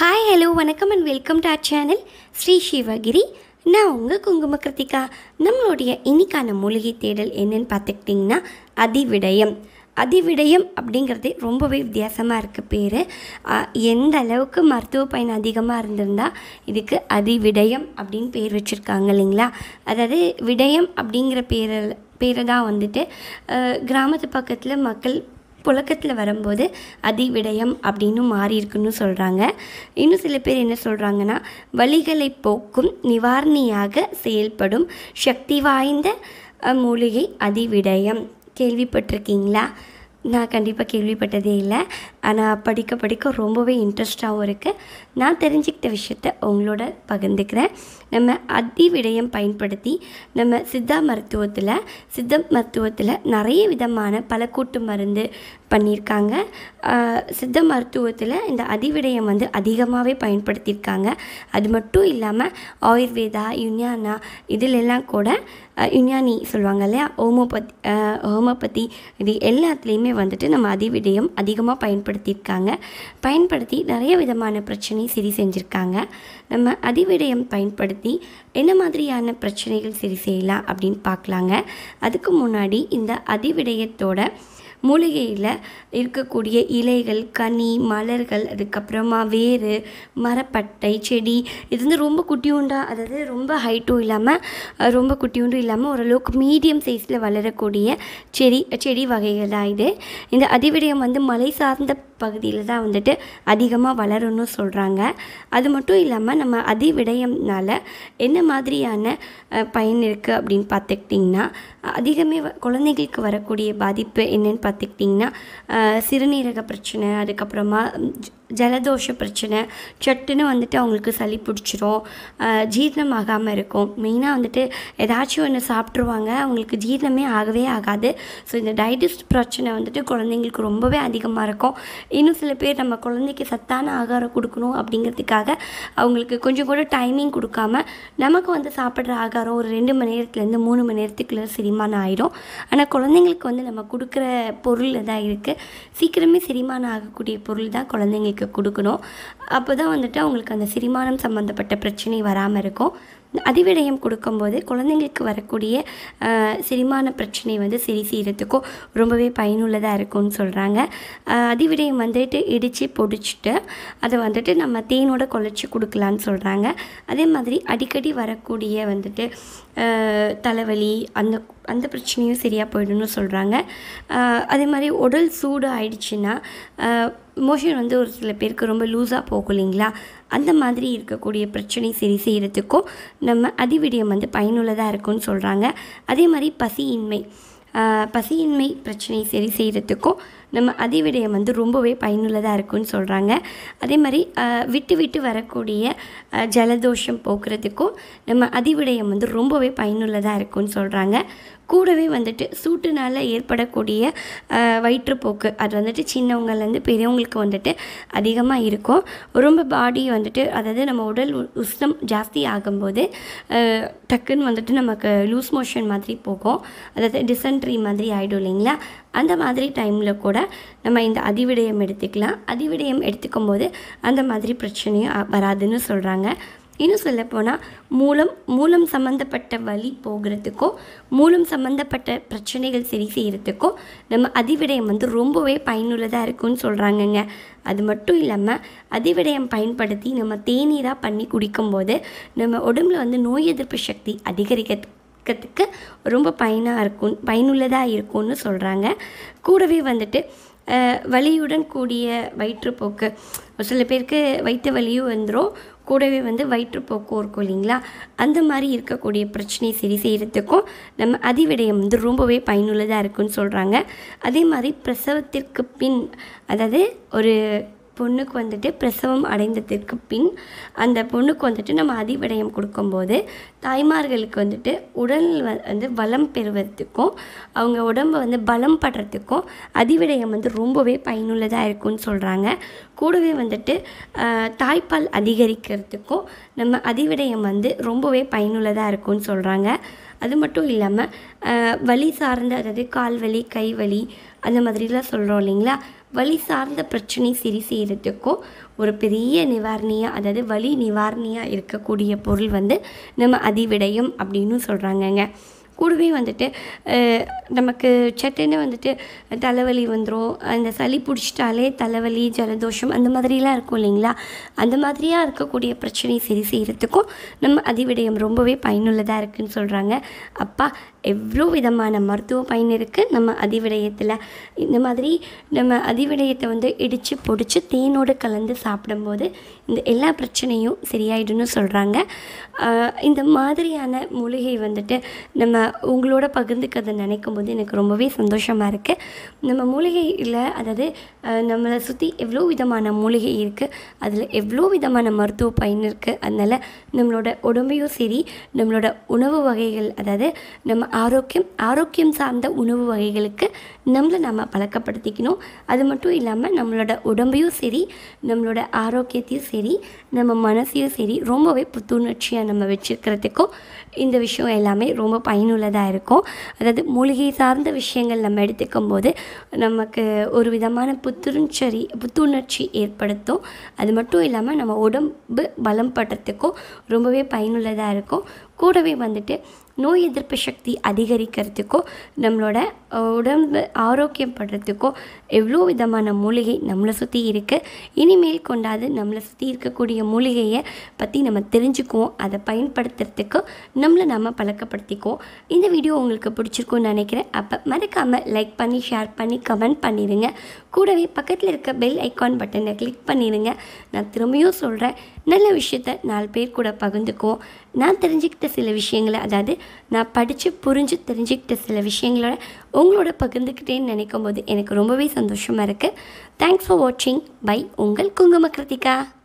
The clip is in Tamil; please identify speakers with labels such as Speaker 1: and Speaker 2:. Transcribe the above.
Speaker 1: ஹாய் ஹலோ வணக்கம் and welcome to our channel Sri Sivagiri நான் உங்கள் குங்கும கிருத்திகா நம்மளுடைய இன்னைக்கான மூலிகை தேடல் என்னன்னு பார்த்துக்கிட்டிங்கன்னா அதிவிடயம் அதிவிடயம் அப்படிங்கிறது ரொம்பவே வித்தியாசமாக இருக்குது பேர் எந்த அளவுக்கு மருத்துவ பயன் அதிகமாக இருந்திருந்தா இதுக்கு அதிவிடயம் அப்படின்னு பேர் வச்சுருக்காங்க இல்லைங்களா அதாவது விடயம் அப்படிங்கிற பேரில் பேரை தான் வந்துட்டு அஹ், கிராமத்து பக்கத்தில் மக்கள் புழக்கத்தில் வரும்போது அதிவிடயம் அப்படின்னு மாறி இருக்குன்னு சொல்கிறாங்க இன்னும் சில பேர் என்ன சொல்கிறாங்கன்னா வலிகளை போக்கும் நிவாரணியாக செயல்படும் சக்தி வாய்ந்த அஹ், மூலிகை அதிவிடயம் கேள்விப்பட்டிருக்கீங்களா நான் கண்டிப்பாக கேள்விப்பட்டதே இல்லை ஆனால் படிக்க படிக்க ரொம்பவே இன்ட்ரெஸ்டாகவும் இருக்குது நான் தெரிஞ்சுக்கிட்ட விஷயத்த உங்களோட பகிர்ந்துக்கிறேன் நம்ம அதிவிடயம் பயன்படுத்தி நம்ம சித்தா மருத்துவத்தில் சித்த மருத்துவத்தில் நிறைய விதமான பல கூட்டு மருந்து பண்ணியிருக்காங்க ஆஹ் சித்த மருத்துவத்தில் இந்த அதிவிடயம் வந்து அதிகமாகவே பயன்படுத்தியிருக்காங்க அது மட்டும் இல்லாமல் ஆயுர்வேதா யுனானா இதிலெல்லாம் கூட அஹ், யுனானி சொல்லுவாங்க இல்லையா ஹோமோபதி ஹோமோபதி இது எல்லாத்துலேயுமே வந்துட்டு நம்ம அதிவிடயம் அதிகமாக பயன்படுத்தியிருக்காங்க பயன்படுத்தி நிறைய விதமான பிரச்சனை சரி செஞ்சுருக்காங்க நம்ம அதிவிடயம் பயன்படுத்தி என்ன மாதிரியான பிரச்சனைகள் சரி செய்யலாம் அப்படின்னு பார்க்கலாங்க அதுக்கு முன்னாடி இந்த அதிவிடயத்தோட மூலிகையில் இருக்கக்கூடிய இலைகள் கனி மலர்கள் அதுக்கப்புறமா வேர் மரப்பட்டை செடி இது வந்து ரொம்ப குட்டியூண்டா அதாவது ரொம்ப ஹைட்டும் இல்லாமல் அஹ், ரொம்ப குட்டியூண்டும் இல்லாமல் ஓரளவுக்கு மீடியம் சைஸில் வளரக்கூடிய செடி செடி வகைகள் தான் இது இந்த அதிவிடயம் வந்து மலை சார்ந்த பகுதியில் தான் வந்துட்டு அதிகமாக வளரும்னு சொல்கிறாங்க அது மட்டும் இல்லாமல் நம்ம அதிவிடயம்னால என்ன மாதிரியான அஹ், பயன் இருக்குது அப்படின்னு பார்த்துக்கிட்டிங்கன்னா அதிகமே வ- குழந்தைகளுக்கு வரக்கூடிய பாதிப்பு என்னன்னு பார்த்துக்கிட்டிங்கன்னா அஹ், சிறுநீரக பிரச்சனை அதுக்கப்புறமா ம், ஜ- ஜலதோஷ பிரச்சனை சட்டுன்னு வந்துட்டு அவங்களுக்கு சளி பிடிச்சிரும் அஹ், ஜீரணம் ஆகாமல் இருக்கும் மெயினாக வந்துட்டு ஏதாச்சும் ஒன்று சாப்பிட்ருவாங்க அவங்களுக்கு ஜீரணமே ஆகவே ஆகாது ஸோ இந்த டைஜஸ்ட் பிரச்சனை வந்துட்டு குழந்தைங்களுக்கு ரொம்பவே அதிகமாக இருக்கும் இன்னும் சில பேர் நம்ம குழந்தைக்கு சத்தான ஆகாரம் கொடுக்கணும் அப்படிங்கிறதுக்காக அவங்களுக்கு கொஞ்சம் கூட டைமிங் கொடுக்காம நமக்கு வந்து சாப்பிட்ற ஆகாரம் ஒரு ரெண்டு மணி நேரத்துலேருந்து மூணு மணி நேரத்துக்குள்ள செரிமானம் ஆயிடும் ஆனால் குழந்தைங்களுக்கு வந்து நம்ம கொடுக்குற பொருள் தான் இருக்குது சீக்கிரமே செரிமானம் ஆகக்கூடிய பொருள் தான் குழந்தைங்களுக்கு கொடுக்கணும் அப்போ தான் வந்துட்டு அவங்களுக்கு அந்த செரிமானம் சம்மந்தப்பட்ட பிரச்சனை வராமல் இருக்கும் அதிவிடயம் கொடுக்கும்போது குழந்தைங்களுக்கு வரக்கூடிய ஆஹ், செரிமான பிரச்சனை வந்து சரி செய்கிறதுக்கும் ரொம்பவே பயனுள்ளதாக இருக்கும்னு சொல்கிறாங்க அதிவிடயம் வந்துட்டு இடித்து பொடிச்சிட்டு அதை வந்துட்டு நம்ம தேனோட குழச்சி கொடுக்கலான்னு சொல்கிறாங்க அதே மாதிரி அடிக்கடி வரக்கூடிய வந்துட்டு ஆஹ், தலைவலி அந்த அந்த பிரச்சனையும் சரியாக போயிடும்னு சொல்கிறாங்க அதே மாதிரி உடல் சூடு ஆயிடுச்சுன்னா மோஷன் வந்து ஒரு சில பேருக்கு ரொம்ப லூஸாக போகும் இல்லைங்களா அந்த மாதிரி இருக்கக்கூடிய பிரச்சனை சரி செய்கிறதுக்கும் நம்ம அதிவிடயம் வந்து பயனுள்ளதாக இருக்கும்னு சொல்கிறாங்க அதே மாதிரி பசியின்மை ஆஹ் பசியின்மை பிரச்சனை சரி செய்கிறதுக்கும் நம்ம அதிவிடயம் வந்து ரொம்பவே பயனுள்ளதாக இருக்கும்னு சொல்கிறாங்க அதே மாதிரி ஆஹ் விட்டு விட்டு வரக்கூடிய ஆஹ் ஜலதோஷம் போக்குறதுக்கும் நம்ம அதிவிடயம் வந்து ரொம்பவே பயனுள்ளதாக இருக்கும்னு சொல்கிறாங்க கூடவே வந்துட்டு சூட்டுனால ஏற்படக்கூடிய ஆஹ் வயிற்றுப்போக்கு அது வந்துட்டு சின்னவங்கலேருந்து பெரியவங்களுக்கு வந்துட்டு அதிகமாக இருக்கும் ரொம்ப பாடி வந்துட்டு அதாவது நம்ம உடல் உ- உஷ்ணம் ஜாஸ்தி ஆகும்போது ஆஹ் டக்குன்னு வந்துட்டு நமக்கு லூஸ் மோஷன் மாதிரி போகும் அதாவது டிசென்ட்ரி மாதிரி ஆகிடும் இல்லைங்களா அந்த மாதிரி டைமில் கூட நம்ம இந்த அதிவிடயம் எடுத்துக்கலாம் அதிவிடயம் எடுத்துக்கும் போது அந்த மாதிரி பிரச்சனையும் அ- வராதுன்னு சொல்கிறாங்க இன்னும் சொல்லப்போனால் மூலம் மூலம் சம்மந்தப்பட்ட வலி போகிறதுக்கும் மூலம் சம்மந்தப்பட்ட பிரச்சனைகள் சரி செய்கிறதுக்கும் நம்ம அதிவிடயம் வந்து ரொம்பவே பயனுள்ளதாக இருக்கும்னு சொல்கிறாங்கங்க அது மட்டும் இல்லாமல் அதிவிடயம் பயன்படுத்தி நம்ம தேநீராக பண்ணி குடிக்கும்போது நம்ம உடம்புல வந்து நோய் எதிர்ப்பு சக்தி அதிகரிக்கிறதுக்கு ரொம்ப பயனாக இருக்கும் பயனுள்ளதாக இருக்கும்னு சொல்கிறாங்க கூடவே வந்துட்டு அஹ், வலியுடன் கூடிய வயிற்றுப்போக்கு ஒரு சில பேருக்கு வயிற்று வலியும் வந்துடும் கூடவே வந்து வயிற்றுப்போக்கும் இருக்கும் இல்லைங்களா அந்த மாதிரி இருக்கக்கூடிய பிரச்சனையை சரி செய்கிறதுக்கும் நம்ம அதிவிடயம் வந்து ரொம்பவே பயனுள்ளதாக இருக்குன்னு சொல்கிறாங்க அதே மாதிரி பிரசவத்திற்கு பின் அதாவது ஒரு பொண்ணுக்கு வந்துட்டு பிரசவம் அடைந்ததற்கு பின் அந்த பொண்ணுக்கு வந்துட்டு நம்ம அதிவிடயம் கொடுக்கும்போது தாய்மார்களுக்கு வந்துட்டு உடல் வ- வந்து வளம் பெறுவதற்கும் அவங்க உடம்பு வந்து பலம் படுறதுக்கும் அதிவிடயம் வந்து ரொம்பவே பயனுள்ளதாக இருக்கும்னு சொல்கிறாங்க கூடவே வந்துட்டு ஆஹ், தாய்ப்பால் அதிகரிக்கிறதுக்கும் நம்ம அதிவிடயம் வந்து ரொம்பவே பயனுள்ளதாக இருக்கும்னு சொல்கிறாங்க அது மட்டும் இல்லாமல் வலி சார்ந்த அதாவது கால் வலி கை வலி அந்த மாதிரிலாம் சொல்கிறோம் இல்லைங்களா வலி சார்ந்த பிரச்சனை சரி செய்கிறதுக்கும் ஒரு பெரிய நிவாரணியாக அதாவது வலி நிவாரணியாக இருக்கக்கூடிய பொருள் வந்து நம்ம அதிவிடயம் அப்படின்னு சொல்கிறாங்கங்க கூடவே வந்துட்டு அஹ், நமக்கு சட்டுன்னு வந்துட்டு தலைவலி வந்துடும் அந்த சளி பிடிச்சிட்டாலே தலைவலி ஜலதோஷம் அந்த மாதிரிலாம் இருக்கும் இல்லைங்களா அந்த மாதிரியாக இருக்கக்கூடிய பிரச்சனை சரி செய்கிறதுக்கும் நம்ம அதிவிடயம் ரொம்பவே பயனுள்ளதாக இருக்குன்னு சொல்கிறாங்க அப்பா எவ்வளோ விதமான மருத்துவ பயன் இருக்குது நம்ம அதிவிடயத்தில் இந்த மாதிரி நம்ம அதிவிடயத்தை வந்து இடித்து பொடிச்சு தேனோடு கலந்து சாப்பிடும்போது இந்த எல்லா பிரச்சனையும் சரியாயிடும்னு சொல்கிறாங்க இந்த மாதிரியான மூலிகை வந்துட்டு நம்ம உங்களோட பகிர்ந்துக்கிறத நினைக்கும் போது எனக்கு ரொம்பவே சந்தோஷமாக இருக்குது நம்ம மூலிகையில் அதாவது அஹ், நம்மளை சுற்றி எவ்வளோ விதமான மூலிகை இருக்குது அதில் எவ்வளோ விதமான மருத்துவ பயன் இருக்குது அதனால் நம்மளோட உடம்பையும் சரி நம்மளோட உணவு வகைகள் அதாவது நம்ம ஆரோக்கியம் ஆரோக்கியம் சார்ந்த உணவு வகைகளுக்கு நம்மளை நம்ம பழக்கப்படுத்திக்கணும் அது மட்டும் இல்லாமல் நம்மளோட உடம்பையும் சரி நம்மளோட ஆரோக்கியத்தையும் சரி நம்ம மனசையும் சரி ரொம்பவே புத்துணர்ச்சியாக நம்ம வச்சுருக்கிறதுக்கும் இந்த விஷயம் எல்லாமே ரொம்ப பயனுள்ளதாக இருக்கும் அதாவது மூலிகை சார்ந்த விஷயங்கள் நம்ம எடுத்துக்கும் போது நமக்கு ஒரு விதமான புத்துணர்ச்சி புத்துணர்ச்சி ஏற்படுத்தும் அது மட்டும் இல்லாமல் நம்ம உடம்பு பலம் படுறதுக்கும் ரொம்பவே பயனுள்ளதாக இருக்கும் கூடவே வந்துட்டு நோய் எதிர்ப்பு சக்தி அதிகரிக்கிறதுக்கும் நம்மளோட அஹ், உடம்பு ஆரோக்கியம் படுறதுக்கும் எவ்வளோ விதமான மூலிகை நம்மளை சுற்றி இருக்குது இனிமேல் கொண்டாது நம்மளை சுற்றி இருக்கக்கூடிய மூலிகையை பற்றி நம்ம தெரிஞ்சுக்குவோம் அதை பயன்படுத்துறதுக்கு நம்மளை நம்ம பழக்கப்படுத்திக்குவோம் இந்த வீடியோ உங்களுக்கு பிடிச்சிருக்கும்னு நினைக்கிறேன் அப்போ மறக்காமல் லைக் பண்ணி ஷேர் பண்ணி கமெண்ட் பண்ணிடுங்க கூடவே பக்கத்தில் இருக்க பெல் ஐக்கான் பட்டனை கிளிக் பண்ணிடுங்க நான் திரும்பியும் சொல்கிறேன் நல்ல விஷயத்த நாலு பேர் கூட பகிர்ந்துக்குவோம் நான் தெரிஞ்சுக்கிட்ட சில விஷயங்களை அதாவது நான் படித்து புரிஞ்சு தெரிஞ்சுக்கிட்ட சில விஷயங்களோட உங்களோட பகிர்ந்துக்கிட்டேன்னு நினைக்கும் போது எனக்கு ரொம்பவே சந்தோஷமாக இருக்குது தேங்க்ஸ் ஃபார் வாட்சிங் பை உங்கள் குங்கும கிருத்திகா